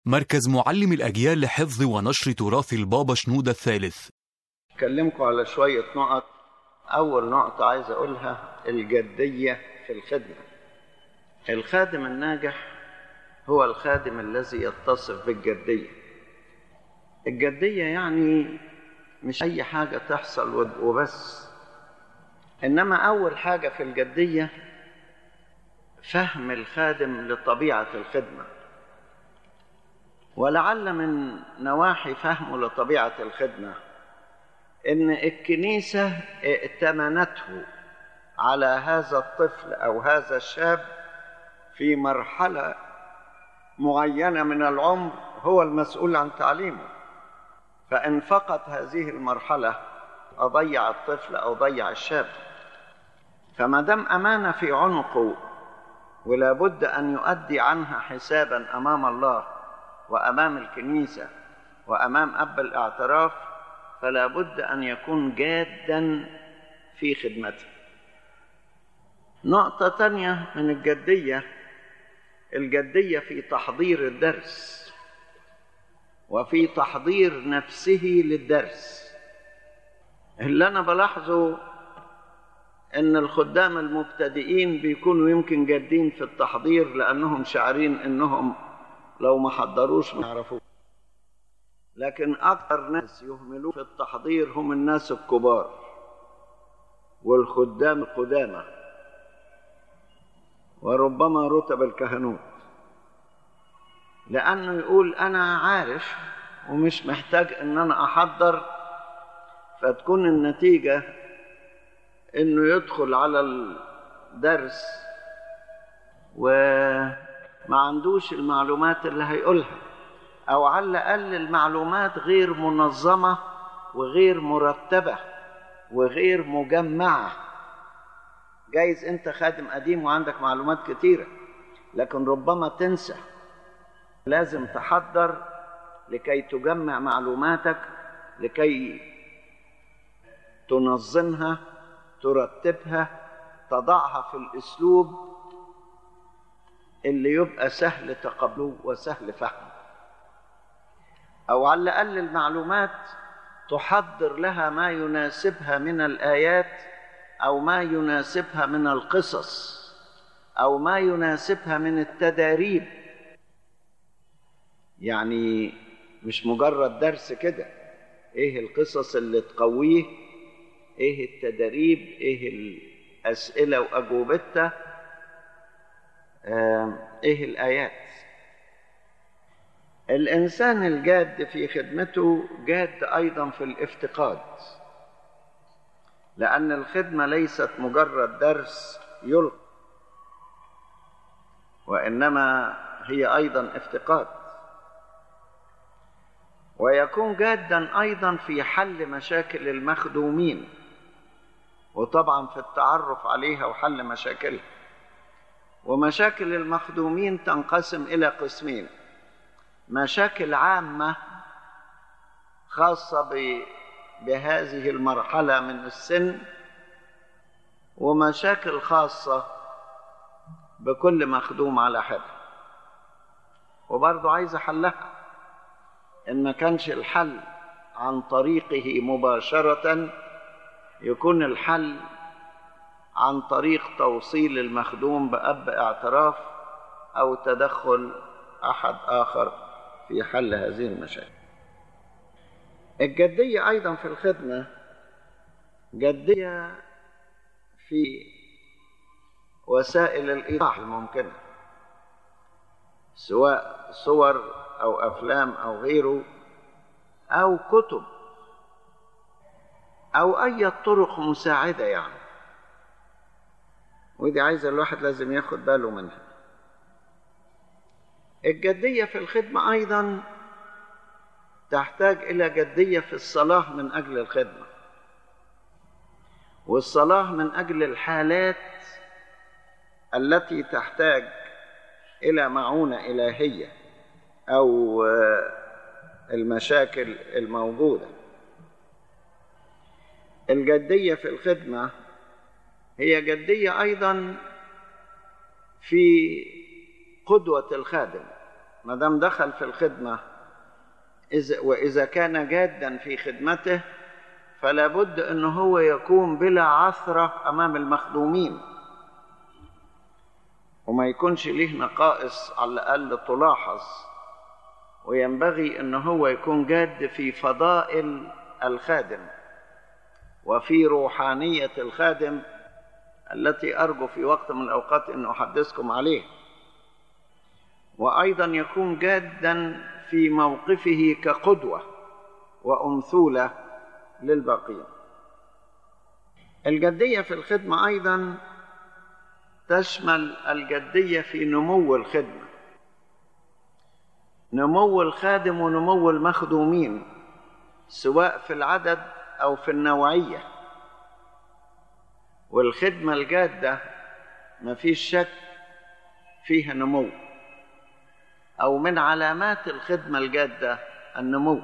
مركز معلم الأجيال لحفظ ونشر تراث البابا شنودة الثالث أكلمكم على شوية نقط أول نقطة عايز أقولها الجدية في الخدمة الخادم الناجح هو الخادم الذي يتصف بالجدية الجدية يعني مش أي حاجة تحصل وبس إنما أول حاجة في الجدية فهم الخادم لطبيعة الخدمة ولعل من نواحي فهمه لطبيعة الخدمة إن الكنيسة ائتمنته على هذا الطفل أو هذا الشاب في مرحلة معينة من العمر هو المسؤول عن تعليمه فإن فقد هذه المرحلة أضيع الطفل أو ضيع الشاب فما دام أمانة في عنقه ولا بد أن يؤدي عنها حسابا أمام الله وأمام الكنيسة وأمام أب الاعتراف فلا بد أن يكون جادا في خدمته نقطة تانية من الجدية الجدية في تحضير الدرس وفي تحضير نفسه للدرس اللي أنا بلاحظه ان الخدام المبتدئين بيكونوا يمكن جادين في التحضير لانهم شاعرين انهم لو ما حضروش ما يعرفوا لكن اكثر ناس يهملون في التحضير هم الناس الكبار والخدام القدامى وربما رتب الكهنوت لانه يقول انا عارف ومش محتاج ان انا احضر فتكون النتيجه انه يدخل على الدرس وما عندوش المعلومات اللي هيقولها او على الاقل المعلومات غير منظمه وغير مرتبه وغير مجمعه جايز انت خادم قديم وعندك معلومات كتيره لكن ربما تنسى لازم تحضر لكي تجمع معلوماتك لكي تنظمها ترتبها تضعها في الاسلوب اللي يبقى سهل تقبله وسهل فهمه او على الاقل المعلومات تحضر لها ما يناسبها من الايات او ما يناسبها من القصص او ما يناسبها من التداريب يعني مش مجرد درس كده ايه القصص اللي تقويه ايه التدريب ايه الاسئله واجوبتها ايه الايات الانسان الجاد في خدمته جاد ايضا في الافتقاد لان الخدمه ليست مجرد درس يلقى وانما هي ايضا افتقاد ويكون جادا ايضا في حل مشاكل المخدومين وطبعا في التعرف عليها وحل مشاكلها ومشاكل المخدومين تنقسم الى قسمين مشاكل عامه خاصه بهذه المرحله من السن ومشاكل خاصه بكل مخدوم على حده وبرضه عايز حلها ان ما كانش الحل عن طريقه مباشره يكون الحل عن طريق توصيل المخدوم بأب اعتراف أو تدخل أحد آخر في حل هذه المشاكل. الجدية أيضا في الخدمة جدية في وسائل الإيضاح الممكنة سواء صور أو أفلام أو غيره أو كتب أو أي طرق مساعدة يعني ودي عايزة الواحد لازم ياخد باله منها الجدية في الخدمة أيضا تحتاج إلى جدية في الصلاة من أجل الخدمة والصلاة من أجل الحالات التي تحتاج إلى معونة إلهية أو المشاكل الموجوده الجدية في الخدمة هي جدية أيضا في قدوة الخادم ما دام دخل في الخدمة إذا وإذا كان جادا في خدمته فلا بد أنه هو يكون بلا عثرة أمام المخدومين وما يكونش ليه نقائص على الأقل تلاحظ وينبغي أنه هو يكون جاد في فضائل الخادم وفي روحانية الخادم التي أرجو في وقت من الأوقات أن أحدثكم عليه وأيضا يكون جادا في موقفه كقدوة وأمثولة للباقين الجدية في الخدمة أيضا تشمل الجدية في نمو الخدمة نمو الخادم ونمو المخدومين سواء في العدد أو في النوعية والخدمة الجادة ما فيش شك فيها نمو أو من علامات الخدمة الجادة النمو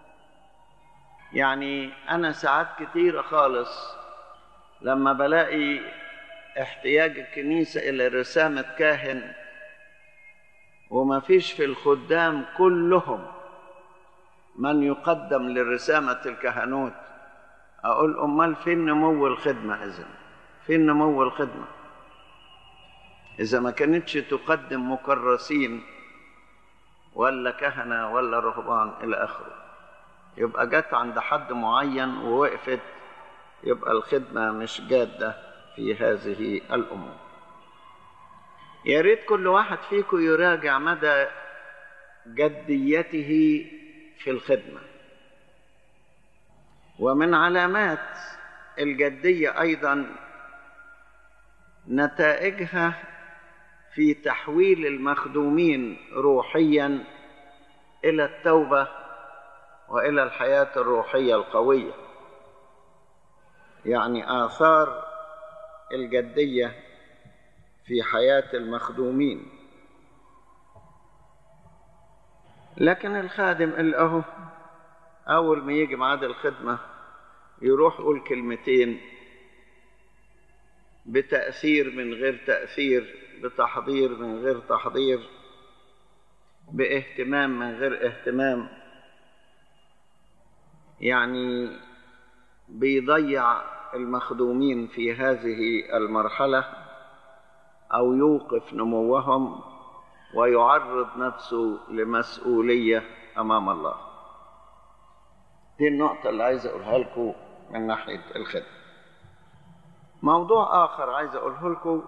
يعني أنا ساعات كتيرة خالص لما بلاقي احتياج الكنيسة إلى رسامة كاهن وما فيش في الخدام كلهم من يقدم لرسامة الكهنوت أقول أمال فين نمو الخدمة إذن فين نمو الخدمة إذا ما كانتش تقدم مكرسين ولا كهنة ولا رهبان إلى آخره يبقى جت عند حد معين ووقفت يبقى الخدمة مش جادة في هذه الأمور يا ريت كل واحد فيكم يراجع مدى جديته في الخدمة ومن علامات الجدية أيضا نتائجها في تحويل المخدومين روحيا إلى التوبة وإلى الحياة الروحية القوية يعني آثار الجدية في حياة المخدومين لكن الخادم اللي أهو أول ما يجي ميعاد الخدمة يروح يقول كلمتين بتأثير من غير تأثير بتحضير من غير تحضير باهتمام من غير اهتمام يعني بيضيع المخدومين في هذه المرحلة أو يوقف نموهم ويعرض نفسه لمسؤولية أمام الله دي النقطة اللي عايز أقولها لكم من ناحية الخدمة موضوع آخر عايز أقوله لكم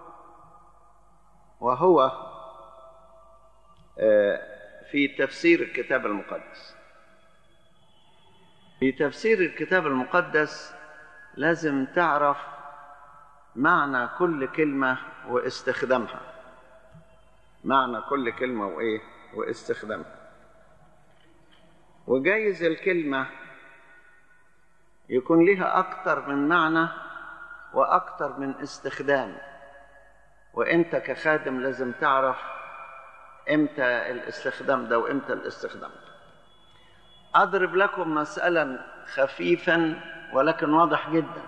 وهو في تفسير الكتاب المقدس في تفسير الكتاب المقدس لازم تعرف معنى كل كلمة واستخدامها معنى كل كلمة وإيه واستخدامها وجايز الكلمة يكون لها أكتر من معنى وأكتر من استخدام وأنت كخادم لازم تعرف إمتى الاستخدام ده وإمتى الاستخدام ده أضرب لكم مسألة خفيفا ولكن واضح جدا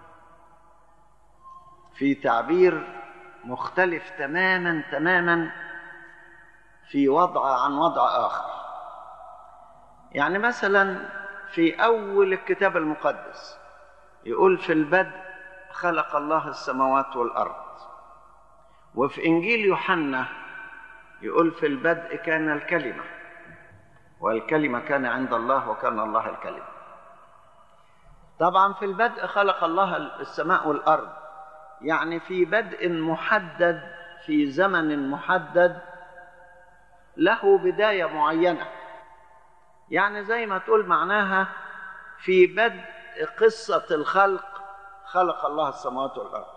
في تعبير مختلف تماما تماما في وضع عن وضع آخر يعني مثلا في أول الكتاب المقدس يقول في البدء خلق الله السماوات والأرض وفي إنجيل يوحنا يقول في البدء كان الكلمة والكلمة كان عند الله وكان الله الكلمة طبعا في البدء خلق الله السماء والأرض يعني في بدء محدد في زمن محدد له بداية معينة يعني زي ما تقول معناها في بدء قصة الخلق خلق الله السماوات والأرض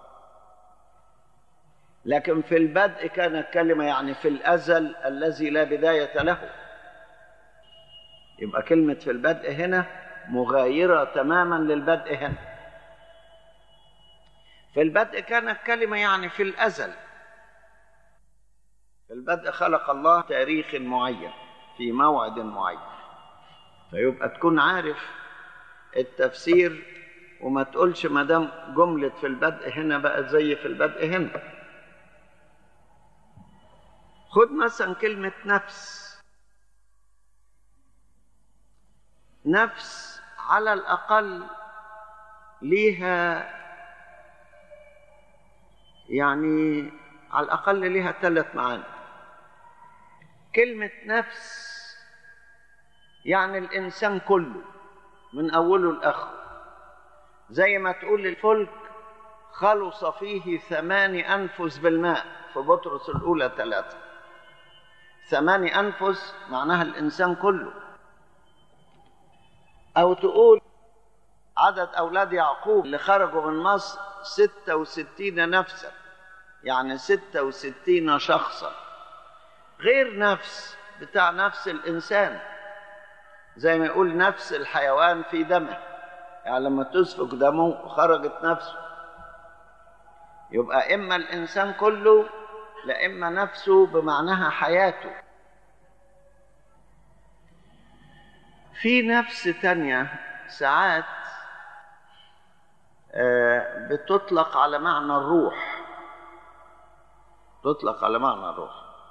لكن في البدء كان الكلمة يعني في الأزل الذي لا بداية له يبقى كلمة في البدء هنا مغايرة تماما للبدء هنا في البدء كان الكلمة يعني في الأزل في البدء خلق الله تاريخ معين في موعد معين فيبقى تكون عارف التفسير وما تقولش ما دام جملة في البدء هنا بقت زي في البدء هنا خد مثلا كلمة نفس نفس على الأقل ليها يعني على الأقل ليها ثلاث معاني كلمة نفس يعني الإنسان كله من أوله لآخره زي ما تقول الفلك خلص فيه ثماني أنفس بالماء في بطرس الأولى ثلاثة ثماني أنفس معناها الإنسان كله أو تقول عدد أولاد يعقوب اللي خرجوا من مصر ستة وستين نفسا يعني ستة وستين شخصا غير نفس بتاع نفس الإنسان زي ما يقول نفس الحيوان في دمه يعني لما تسفك دمه خرجت نفسه يبقى إما الإنسان كله لا إما نفسه بمعناها حياته في نفس تانية ساعات بتطلق على معنى الروح تطلق على معنى الروح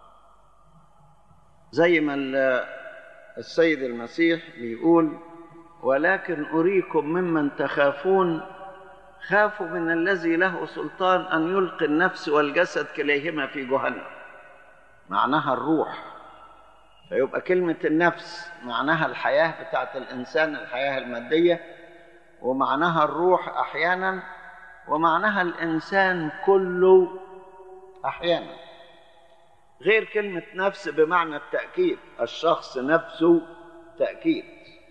زي ما السيد المسيح بيقول ولكن أريكم ممن تخافون خافوا من الذي له سلطان أن يلقي النفس والجسد كليهما في جهنم معناها الروح فيبقى كلمة النفس معناها الحياة بتاعت الإنسان الحياة المادية ومعناها الروح أحيانا ومعناها الإنسان كله أحيانا غير كلمة نفس بمعنى التأكيد الشخص نفسه تأكيد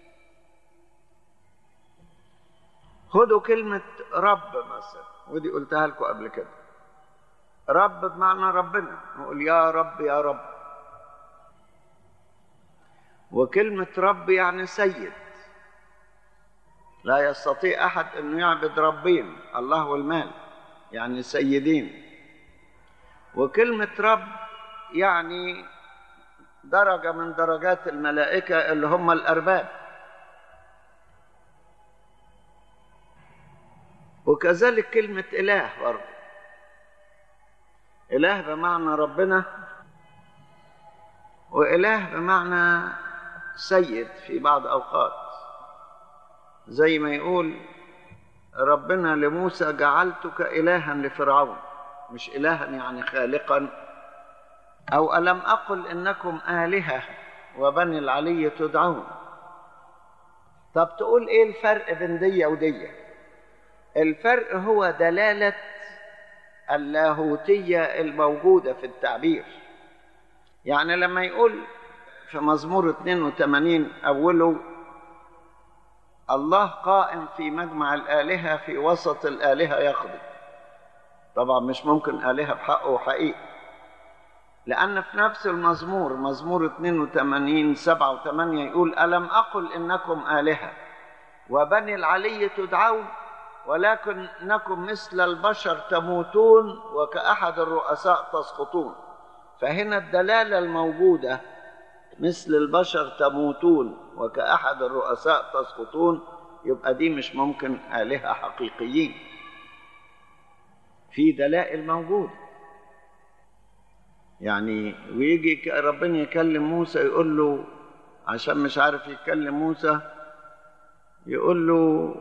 خدوا كلمة رب مثلا ودي قلتها لكم قبل كده رب بمعنى ربنا نقول يا رب يا رب وكلمة رب يعني سيد لا يستطيع أحد أنه يعبد ربين الله والمال يعني سيدين وكلمة رب يعني درجة من درجات الملائكة اللي هم الأرباب وكذلك كلمة إله برضه إله بمعنى ربنا وإله بمعنى سيد في بعض أوقات زي ما يقول ربنا لموسى جعلتك إلها لفرعون مش إلها يعني خالقا أو ألم أقل إنكم آلهة وبني العلي تدعون طب تقول إيه الفرق بين دي ودي الفرق هو دلالة اللاهوتية الموجودة في التعبير يعني لما يقول في مزمور 82 أوله الله قائم في مجمع الآلهة في وسط الآلهة يقضي طبعا مش ممكن آلهة بحقه وحقيقة لأن في نفس المزمور مزمور 82 7 و8 يقول ألم أقل إنكم آلهة وبني العلي تدعون ولكنكم مثل البشر تموتون وكأحد الرؤساء تسقطون فهنا الدلالة الموجودة مثل البشر تموتون وكأحد الرؤساء تسقطون يبقى دي مش ممكن آلهة حقيقيين في دلائل موجودة يعني ويجي ربنا يكلم موسى يقول له عشان مش عارف يتكلم موسى يقول له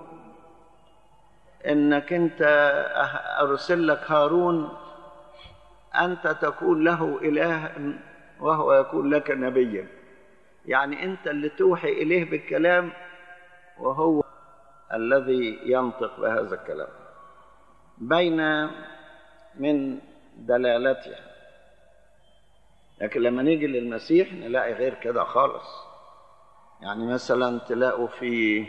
انك انت ارسل لك هارون انت تكون له اله وهو يكون لك نبيا يعني انت اللي توحي اليه بالكلام وهو الذي ينطق بهذا الكلام بين من دلالتها لكن لما نيجي للمسيح نلاقي غير كده خالص يعني مثلا تلاقوا في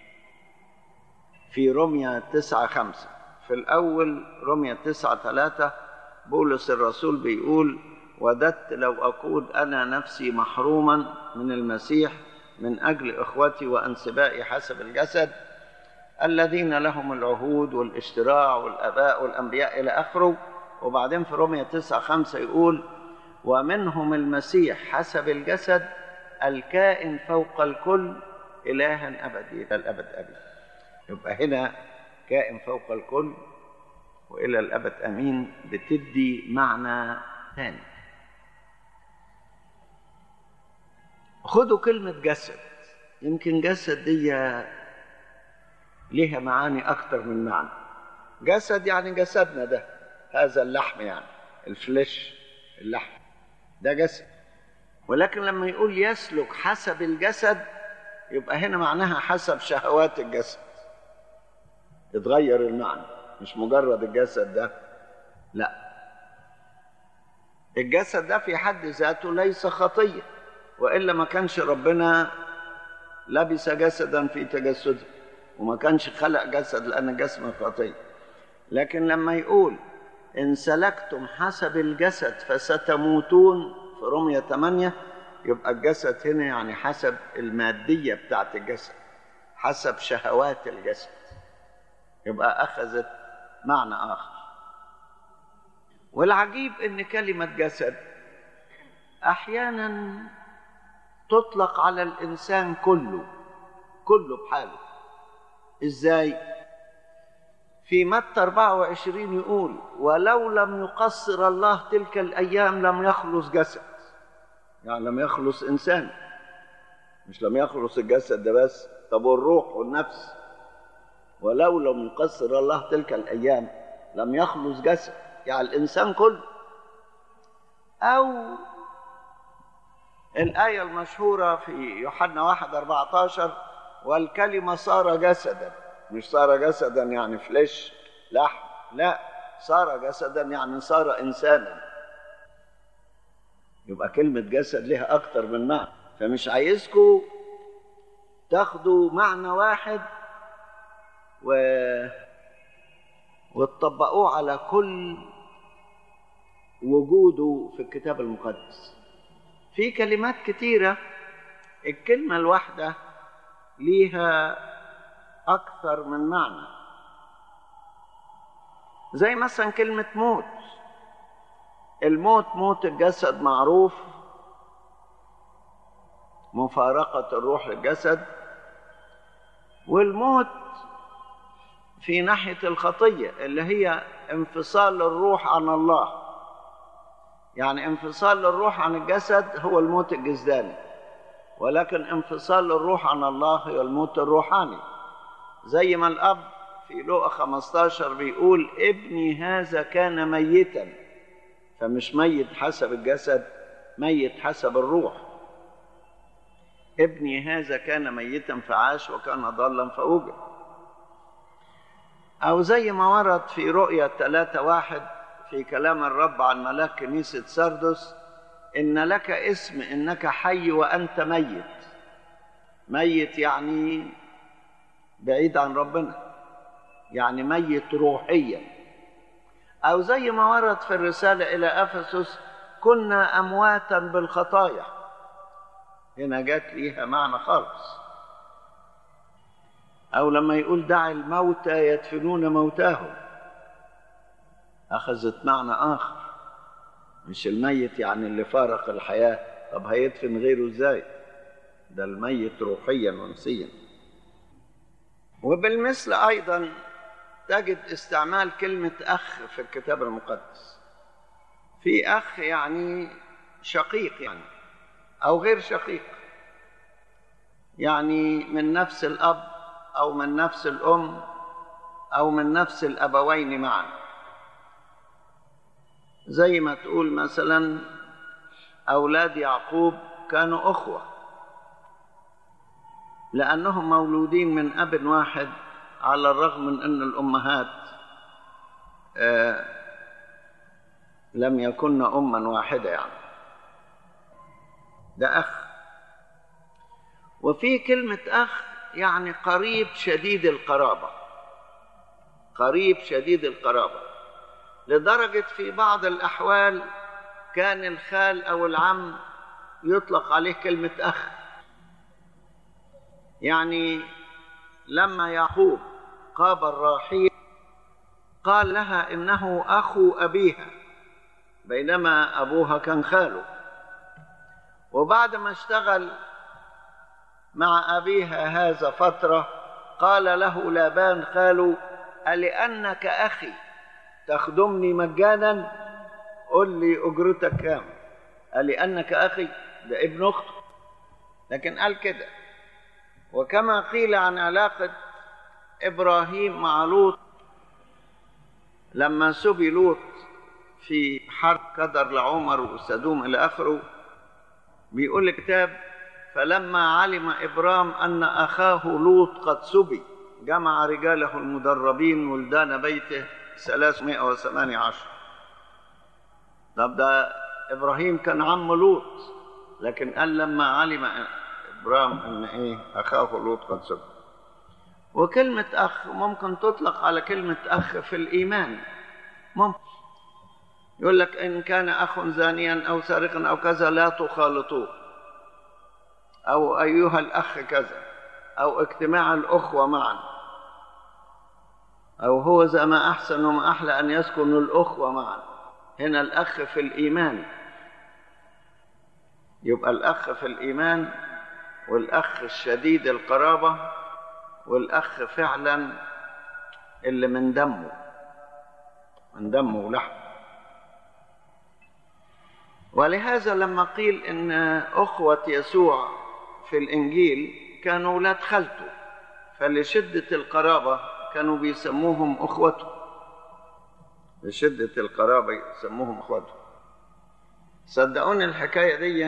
في رمية تسعة خمسة في الأول رمية تسعة ثلاثة بولس الرسول بيقول وددت لو أكون أنا نفسي محروما من المسيح من أجل إخوتي وأنسبائي حسب الجسد الذين لهم العهود والاشتراع والآباء والأنبياء إلى آخره وبعدين في رمية تسعة خمسة يقول ومنهم المسيح حسب الجسد الكائن فوق الكل إلها أبدي إلى الأبد أبي يبقى هنا كائن فوق الكل وإلى الأبد أمين بتدي معنى ثاني خدوا كلمة جسد يمكن جسد دي ليها معاني أكتر من معنى جسد يعني جسدنا ده هذا اللحم يعني الفلش اللحم ده جسد ولكن لما يقول يسلك حسب الجسد يبقى هنا معناها حسب شهوات الجسد اتغير المعنى مش مجرد الجسد ده لا الجسد ده في حد ذاته ليس خطيه والا ما كانش ربنا لبس جسدا في تجسده وما كانش خلق جسد لان الجسم خطيه لكن لما يقول ان سلكتم حسب الجسد فستموتون في رمية 8 يبقى الجسد هنا يعني حسب المادية بتاعت الجسد حسب شهوات الجسد يبقى أخذت معنى آخر والعجيب ان كلمه جسد احيانا تطلق على الانسان كله كله بحاله ازاي في متى 24 يقول ولو لم يقصر الله تلك الايام لم يخلص جسد يعني لم يخلص انسان مش لم يخلص الجسد ده بس طب والروح والنفس ولو لم يقصر الله تلك الايام لم يخلص جسد يعني الإنسان كله أو الآية المشهورة في يوحنا واحد أربعة عشر والكلمة صار جسدا مش صار جسدا يعني فلش لحم لا صار جسدا يعني صار إنسانا يبقى كلمة جسد لها أكتر من معنى فمش عايزكم تاخدوا معنى واحد و وتطبقوه على كل وجوده في الكتاب المقدس في كلمات كتيرة الكلمة الواحدة ليها أكثر من معنى زي مثلا كلمة موت الموت موت الجسد معروف مفارقة الروح للجسد والموت في ناحية الخطية اللي هي انفصال الروح عن الله يعني انفصال الروح عن الجسد هو الموت الجسداني ولكن انفصال الروح عن الله هو الموت الروحاني زي ما الأب في لوقا 15 بيقول ابني هذا كان ميتا فمش ميت حسب الجسد ميت حسب الروح ابني هذا كان ميتا فعاش وكان ضالا فأوجد أو زي ما ورد في رؤية ثلاثة واحد في كلام الرب عن ملاك كنيسة سردس إن لك اسم إنك حي وأنت ميت ميت يعني بعيد عن ربنا يعني ميت روحيا أو زي ما ورد في الرسالة إلى أفسس كنا أمواتا بالخطايا هنا جات ليها معنى خالص أو لما يقول دع الموتى يدفنون موتاهم أخذت معنى آخر مش الميت يعني اللي فارق الحياة طب هيدفن غيره إزاي ده الميت روحيا ونسيا وبالمثل أيضا تجد استعمال كلمة أخ في الكتاب المقدس في أخ يعني شقيق يعني أو غير شقيق يعني من نفس الأب أو من نفس الأم أو من نفس الأبوين معا زي ما تقول مثلا أولاد يعقوب كانوا أخوة لأنهم مولودين من أب واحد على الرغم من أن الأمهات آه لم يكن أما واحدة يعني ده أخ وفي كلمة أخ يعني قريب شديد القرابة قريب شديد القرابة لدرجة في بعض الأحوال كان الخال أو العم يطلق عليه كلمة أخ يعني لما يعقوب قابل راحيل قال لها إنه أخو أبيها بينما أبوها كان خاله وبعد ما اشتغل مع أبيها هذا فترة قال له لابان خاله ألأنك أخي تخدمني مجانا قل لي أجرتك كام ألأنك أخي ده ابن أخته لكن قال كده وكما قيل عن علاقة إبراهيم مع لوط لما سبي لوط في حرب قدر لعمر وسدوم إلى آخره بيقول الكتاب فلما علم إبرام أن أخاه لوط قد سبي جمع رجاله المدربين ولدان بيته 318 طب ده إبراهيم كان عم لوط لكن قال لما علم إبرام أن إيه أخاه لوط قد سبي وكلمة أخ ممكن تطلق على كلمة أخ في الإيمان ممكن يقول لك إن كان أخ زانيا أو سارقا أو كذا لا تخالطوه أو أيها الأخ كذا أو اجتماع الأخوة معا أو هو ذا ما أحسن وما أحلى أن يسكن الأخوة معا هنا الأخ في الإيمان يبقى الأخ في الإيمان والأخ الشديد القرابة والأخ فعلا اللي من دمه من دمه ولحمه ولهذا لما قيل ان اخوه يسوع في الانجيل كانوا ولاد خالته فلشده القرابه كانوا بيسموهم اخوته لشده القرابه يسموهم اخوته صدقوني الحكايه دي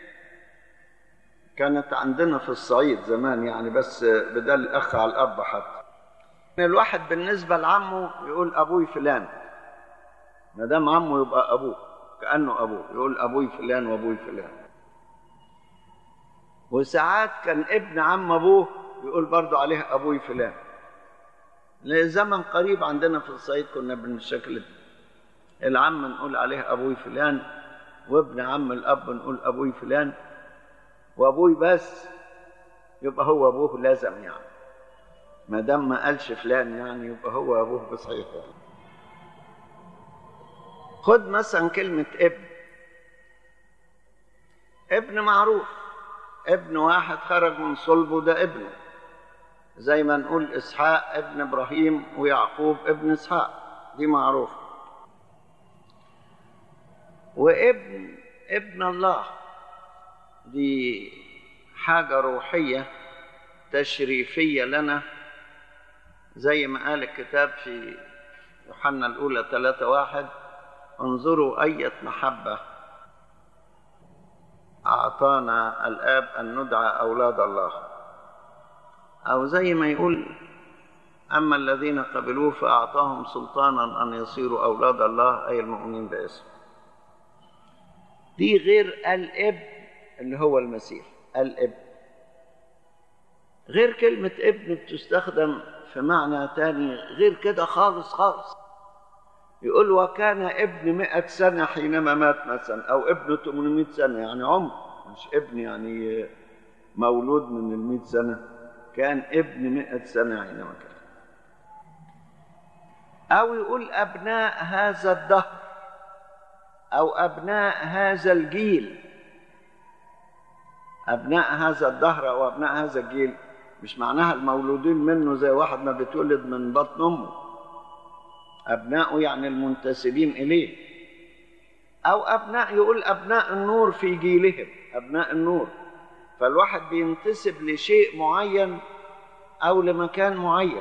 كانت عندنا في الصعيد زمان يعني بس بدل الاخ على الاب حتى الواحد بالنسبه لعمه يقول ابوي فلان ما دام عمه يبقى ابوه كأنه أبوه يقول أبوي فلان وأبوي فلان وساعات كان ابن عم أبوه يقول برضه عليه أبوي فلان لزمن قريب عندنا في الصعيد كنا بالشكل ده العم نقول عليه أبوي فلان وابن عم الأب نقول أبوي فلان وأبوي بس يبقى هو أبوه لازم يعني ما دام ما قالش فلان يعني يبقى هو أبوه بصحيح يعني. خد مثلا كلمة ابن ابن معروف ابن واحد خرج من صلبه ده ابنه زي ما نقول إسحاق ابن إبراهيم ويعقوب ابن إسحاق دي معروفة وابن ابن الله دي حاجة روحية تشريفية لنا زي ما قال الكتاب في يوحنا الأولى ثلاثة واحد انظروا أية محبة أعطانا الآب أن ندعى أولاد الله أو زي ما يقول أما الذين قبلوه فأعطاهم سلطانا أن يصيروا أولاد الله أي المؤمنين باسمه دي غير الاب اللي هو المسيح الاب غير كلمة ابن بتستخدم في معنى تاني غير كده خالص خالص يقول وكان ابن مئة سنة حينما مات مثلا أو ابن 800 سنة يعني عمر مش ابن يعني مولود من المئة سنة كان ابن مئة سنة حينما كان أو يقول أبناء هذا الدهر أو أبناء هذا الجيل أبناء هذا الدهر أو أبناء هذا الجيل مش معناها المولودين منه زي واحد ما بيتولد من بطن أمه أبناءه يعني المنتسبين إليه أو أبناء يقول أبناء النور في جيلهم أبناء النور فالواحد بينتسب لشيء معين أو لمكان معين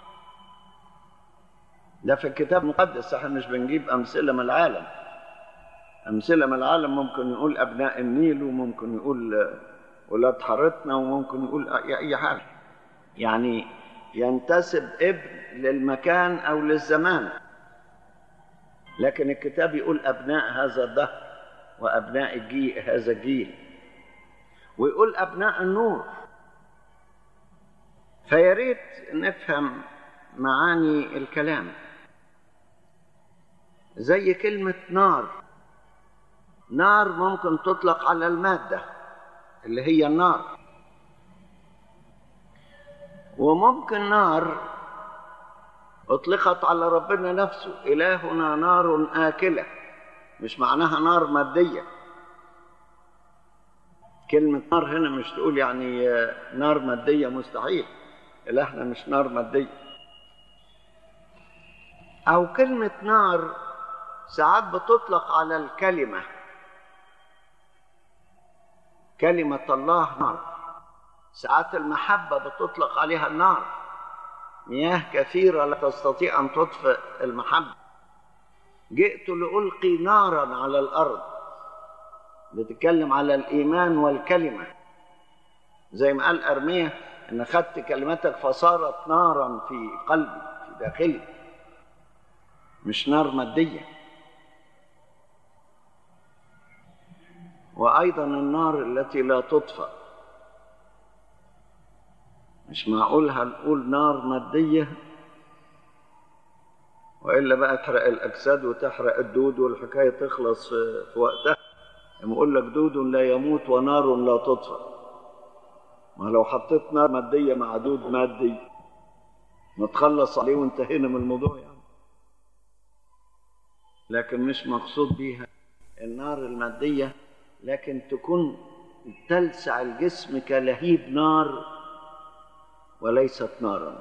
ده في الكتاب المقدس احنا مش بنجيب أمثلة من العالم أمثلة من العالم ممكن يقول أبناء النيل وممكن يقول ولاد حارتنا وممكن يقول أي حاجة يعني ينتسب ابن للمكان أو للزمان لكن الكتاب يقول أبناء هذا الدهر وأبناء الجيل هذا الجيل ويقول أبناء النور فيا ريت نفهم معاني الكلام زي كلمة نار نار ممكن تطلق على المادة اللي هي النار وممكن نار اطلقت على ربنا نفسه الهنا نار اكله مش معناها نار ماديه كلمه نار هنا مش تقول يعني نار ماديه مستحيل الهنا مش نار ماديه او كلمه نار ساعات بتطلق على الكلمه كلمه الله نار ساعات المحبة بتطلق عليها النار مياه كثيرة لا تستطيع أن تطفئ المحبة جئت لألقي نارا على الأرض بتتكلم على الإيمان والكلمة زي ما قال أرمية إن خدت كلمتك فصارت نارا في قلبي في داخلي مش نار مادية وأيضا النار التي لا تطفأ مش معقول هنقول نار مادية وإلا بقى تحرق الأجساد وتحرق الدود والحكاية تخلص في, في وقتها لما أقول لك دود لا يموت ونار لا تطفأ ما لو حطيت نار مادية مع دود مادي نتخلص عليه وانتهينا من الموضوع يعني لكن مش مقصود بيها النار المادية لكن تكون تلسع الجسم كلهيب نار وليست نارا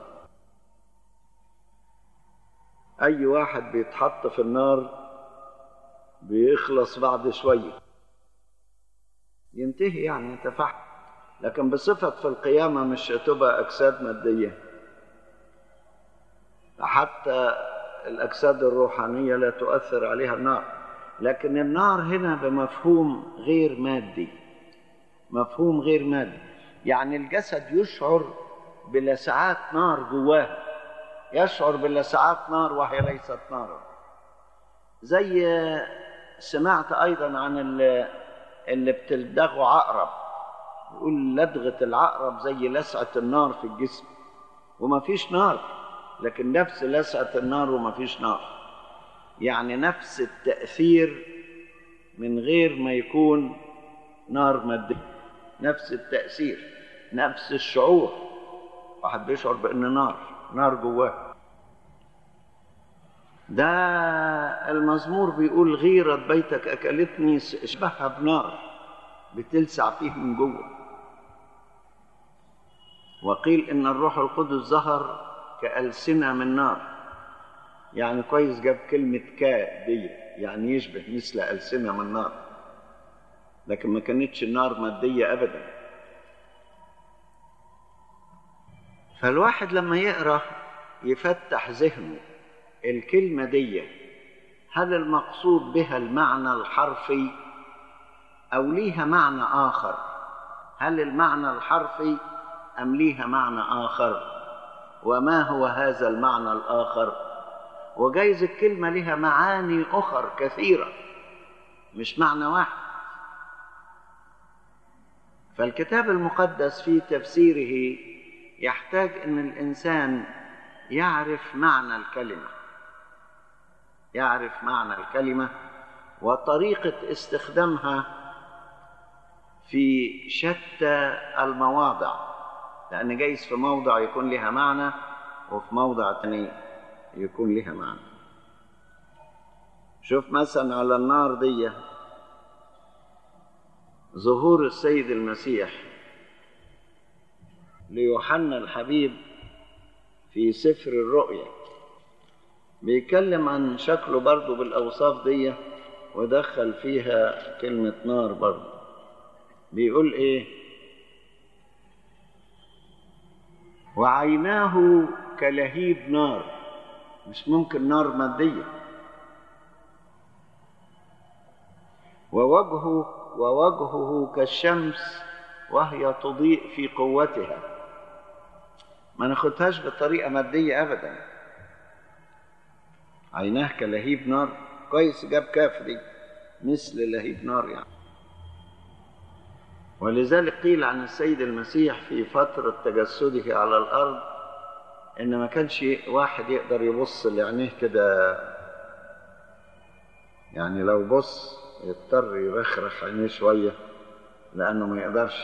اي واحد بيتحط في النار بيخلص بعد شويه ينتهي يعني يتفحم لكن بصفة في القيامة مش هتبقى أجساد مادية حتى الأجساد الروحانية لا تؤثر عليها النار لكن النار هنا بمفهوم غير مادي مفهوم غير مادي يعني الجسد يشعر بلسعات نار جواه يشعر بلسعات نار وهي ليست نارا زي سمعت ايضا عن اللي, اللي بتلدغه عقرب يقول لدغه العقرب زي لسعه النار في الجسم وما فيش نار لكن نفس لسعه النار وما فيش نار يعني نفس التاثير من غير ما يكون نار ماديه نفس التاثير نفس الشعور واحد بيشعر بان نار نار جواه ده المزمور بيقول غيرة بيتك أكلتني شبهها بنار بتلسع فيه من جوه وقيل إن الروح القدس ظهر كألسنة من نار يعني كويس جاب كلمة كا دي يعني يشبه مثل ألسنة من نار لكن ما كانتش النار مادية أبداً فالواحد لما يقرا يفتح ذهنه الكلمه دي هل المقصود بها المعنى الحرفي او ليها معنى اخر هل المعنى الحرفي ام ليها معنى اخر وما هو هذا المعنى الاخر وجايز الكلمه لها معاني اخر كثيره مش معنى واحد فالكتاب المقدس في تفسيره يحتاج ان الانسان يعرف معنى الكلمه يعرف معنى الكلمه وطريقه استخدامها في شتى المواضع لان جايز في موضع يكون لها معنى وفي موضع تاني يكون لها معنى شوف مثلا على النار دي ظهور السيد المسيح ليوحنا الحبيب في سفر الرؤيا بيتكلم عن شكله برضه بالأوصاف دي ودخل فيها كلمة نار برضه بيقول إيه وعيناه كلهيب نار مش ممكن نار مادية ووجهه ووجهه كالشمس وهي تضيء في قوتها ما ناخدهاش بطريقة مادية أبدا عيناه كلهيب نار كويس جاب كاف دي مثل لهيب نار يعني ولذلك قيل عن السيد المسيح في فترة تجسده على الأرض إن ما كانش واحد يقدر يبص لعينيه كده يعني لو بص يضطر يرخرخ عينيه شوية لأنه ما يقدرش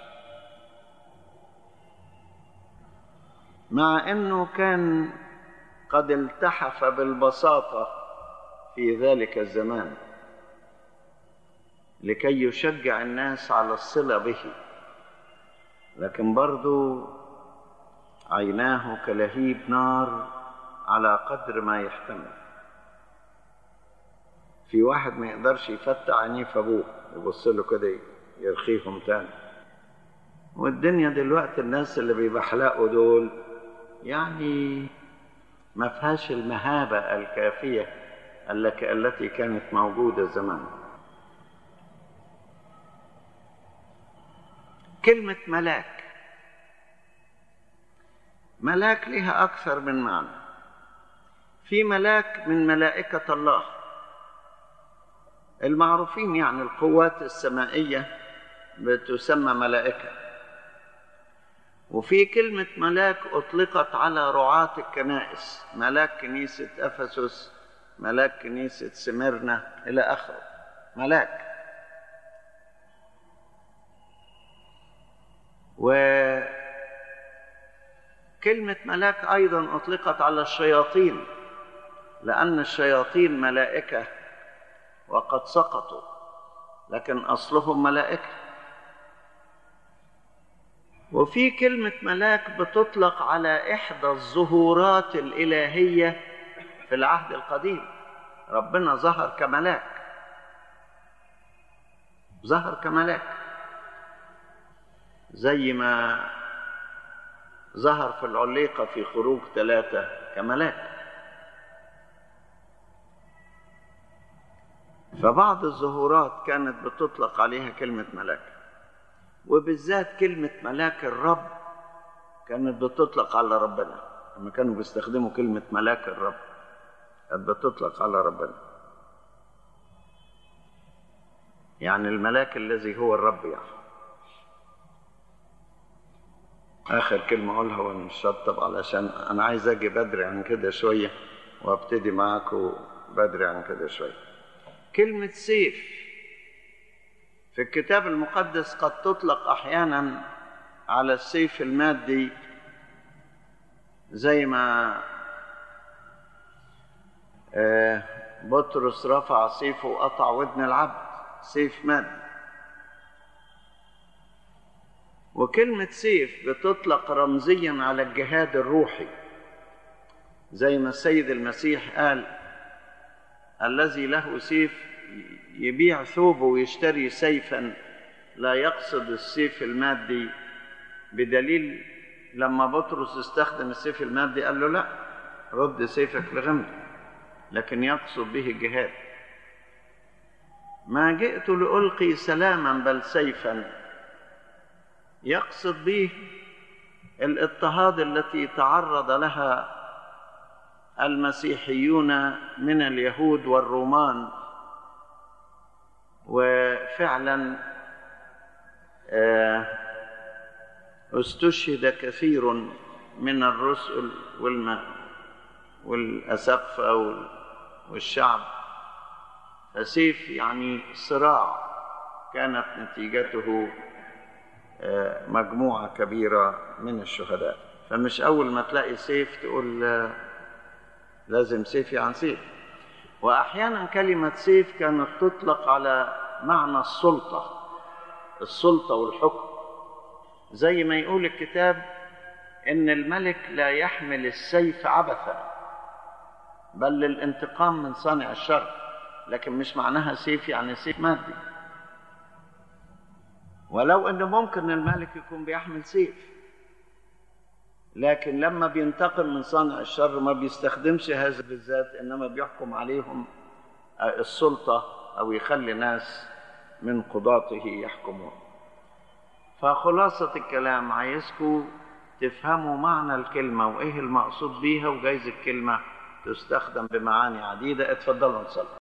مع أنه كان قد التحف بالبساطة في ذلك الزمان لكي يشجع الناس على الصلة به لكن برضو عيناه كلهيب نار على قدر ما يحتمل في واحد ما يقدرش يفتح عينيه في ابوه يبص له كده يرخيهم تاني والدنيا دلوقتي الناس اللي بيبحلقوا دول يعني ما فيهاش المهابة الكافية التي كانت موجودة زمان كلمة ملاك ملاك لها أكثر من معنى في ملاك من ملائكة الله المعروفين يعني القوات السمائية بتسمى ملائكة وفي كلمة ملاك أطلقت على رعاة الكنائس ملاك كنيسة أفسس ملاك كنيسة سميرنا إلى آخره ملاك وكلمة ملاك أيضا أطلقت على الشياطين لأن الشياطين ملائكة وقد سقطوا لكن أصلهم ملائكة وفي كلمة ملاك بتطلق على إحدى الظهورات الإلهية في العهد القديم ربنا ظهر كملاك ظهر كملاك زي ما ظهر في العليقة في خروج ثلاثة كملاك فبعض الظهورات كانت بتطلق عليها كلمة ملاك وبالذات كلمة ملاك الرب كانت بتطلق على ربنا لما كانوا بيستخدموا كلمة ملاك الرب كانت بتطلق على ربنا يعني الملاك الذي هو الرب يعني آخر كلمة أقولها وأنا مش شطب علشان أنا عايز أجي بدري عن كده شوية وأبتدي معاكم بدري عن كده شوية كلمة سيف في الكتاب المقدس قد تطلق أحيانا على السيف المادي زي ما بطرس رفع سيفه وقطع ودن العبد سيف مادي وكلمة سيف بتطلق رمزيا على الجهاد الروحي زي ما السيد المسيح قال الذي له سيف يبيع ثوبه ويشتري سيفا لا يقصد السيف المادي بدليل لما بطرس استخدم السيف المادي قال له لا رد سيفك لغمده لكن يقصد به الجهاد ما جئت لألقي سلاما بل سيفا يقصد به الاضطهاد التي تعرض لها المسيحيون من اليهود والرومان وفعلا استشهد كثير من الرسل والأسقفة والشعب فسيف يعني صراع كانت نتيجته مجموعة كبيرة من الشهداء فمش أول ما تلاقي سيف تقول لازم سيف يعني سيف وأحيانا كلمة سيف كانت تطلق على معنى السلطة السلطة والحكم زي ما يقول الكتاب إن الملك لا يحمل السيف عبثا بل للانتقام من صانع الشر لكن مش معناها سيف يعني سيف مادي ولو انه ممكن الملك يكون بيحمل سيف لكن لما بينتقم من صانع الشر ما بيستخدمش هذا بالذات انما بيحكم عليهم السلطه او يخلي ناس من قضاته يحكمون فخلاصه الكلام عايزكم تفهموا معنى الكلمه وايه المقصود بيها وجايز الكلمه تستخدم بمعاني عديده اتفضلوا نصلي